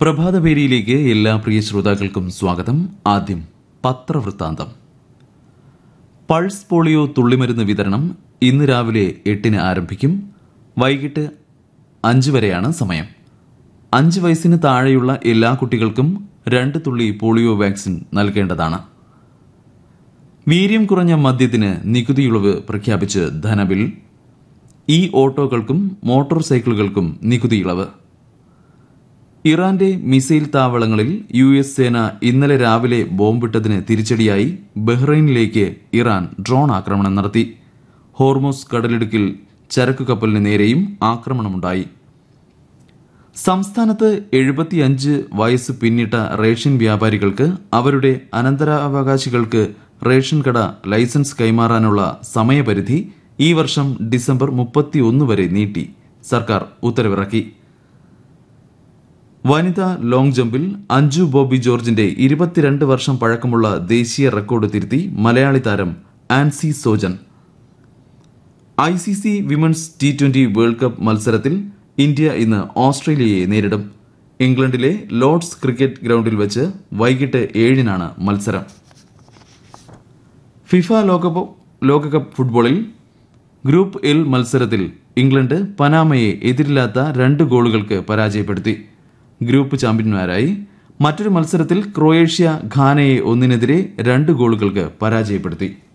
പ്രഭാതപേരിയിലേക്ക് എല്ലാ പ്രിയ ശ്രോതാക്കൾക്കും സ്വാഗതം ആദ്യം പത്രവൃത്താന്തം പൾസ് പോളിയോ തുള്ളിമരുന്ന് വിതരണം ഇന്ന് രാവിലെ എട്ടിന് ആരംഭിക്കും വൈകിട്ട് അഞ്ച് വരെയാണ് സമയം അഞ്ച് വയസ്സിന് താഴെയുള്ള എല്ലാ കുട്ടികൾക്കും രണ്ട് തുള്ളി പോളിയോ വാക്സിൻ നൽകേണ്ടതാണ് വീര്യം കുറഞ്ഞ മദ്യത്തിന് നികുതിയിളവ് പ്രഖ്യാപിച്ച് ധനബിൽ ഇ ഓട്ടോകൾക്കും മോട്ടോർ സൈക്കിളുകൾക്കും നികുതിയിളവ് ഇറാന്റെ മിസൈൽ താവളങ്ങളിൽ യു എസ് സേന ഇന്നലെ രാവിലെ ബോംബിട്ടതിന് തിരിച്ചടിയായി ബഹ്റൈനിലേക്ക് ഇറാൻ ഡ്രോൺ ആക്രമണം നടത്തി ഹോർമോസ് കടലിടുക്കിൽ ചരക്കു കപ്പലിന് നേരെയും ആക്രമണമുണ്ടായി സംസ്ഥാനത്ത് എഴുപത്തിയഞ്ച് വയസ്സ് പിന്നിട്ട റേഷൻ വ്യാപാരികൾക്ക് അവരുടെ അനന്തരാവകാശികൾക്ക് റേഷൻ കട ലൈസൻസ് കൈമാറാനുള്ള സമയപരിധി ഈ വർഷം ഡിസംബർ മുപ്പത്തിയൊന്ന് വരെ നീട്ടി സർക്കാർ ഉത്തരവിറക്കി വനിതാ ലോങ് ജമ്പിൽ അഞ്ജു ബോബി ജോർജിന്റെ ഇരുപത്തിരണ്ട് വർഷം പഴക്കമുള്ള ദേശീയ റെക്കോർഡ് തിരുത്തി മലയാളി താരം Ancy Sojan I C C women's T twenty world cup മത്സരത്തിൽ ഇന്ത്യ ഇന്ന് ഓസ്ട്രേലിയയെ നേരിടും ഇംഗ്ലണ്ടിലെ ലോർഡ്സ് ക്രിക്കറ്റ് ഗ്രൗണ്ടിൽ വെച്ച് വൈകിട്ട് ഏഴിനാണ് മത്സരം ഫിഫ ലോകകപ്പ് ലോകകപ്പ് ഫുട്ബോളിൽ ഗ്രൂപ്പ് എൽ മത്സരത്തിൽ ഇംഗ്ലണ്ട് പനാമയെ എതിരില്ലാത്ത രണ്ട് ഗോളുകൾക്ക് പരാജയപ്പെടുത്തി ഗ്രൂപ്പ് ചാമ്പ്യന്മാരായി മറ്റൊരു മത്സരത്തിൽ ക്രൊയേഷ്യ ഘാനയെ ഒന്നിനെതിരെ രണ്ട് ഗോളുകൾക്ക് പരാജയപ്പെടുത്തി